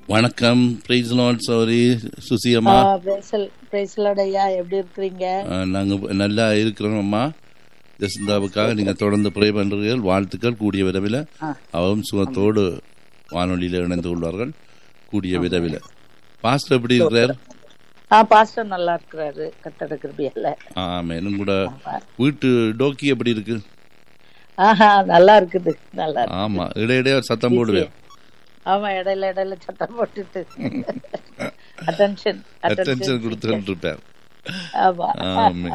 வணக்கம் price Lord சௌரி சுசி அம்மா பிரைஸ்லோட ஐயா எப்படி இருக்கிறீங்க அஹ், நாங்க நல்லா இருக்கிறோம் அம்மா ஜெசிந்தாவுக்காக நீங்க தொடர்ந்து ப்ரே பண்றீர்கள் வாழ்த்துக்கள் கூடிய விரைவில் அவரும் சுகத்தோடு வானொலியில் இணைந்து கொள்வார்கள் கூடிய விரைவில் பாஸ்டர் எப்படி இருக்கிறார் ஆ பாஸ்டர் நல்லா இருக்கிறாரு கத்தட கிருபியால ஆமேனும் கூட வீட்டு டோக்கி எப்படி இருக்கு ஆஹா நல்லா இருக்குது நல்லா இருக்கு ஆமா இடையிடையே ஒரு சத்தம் போடுவேன் ஆமா இடையில இடையில சத்தம் போட்டுட்டு அட்டென்ஷன் அட்டென்ஷன் கொடுத்துட்டு இருப்பேன் ஆமா ஆமே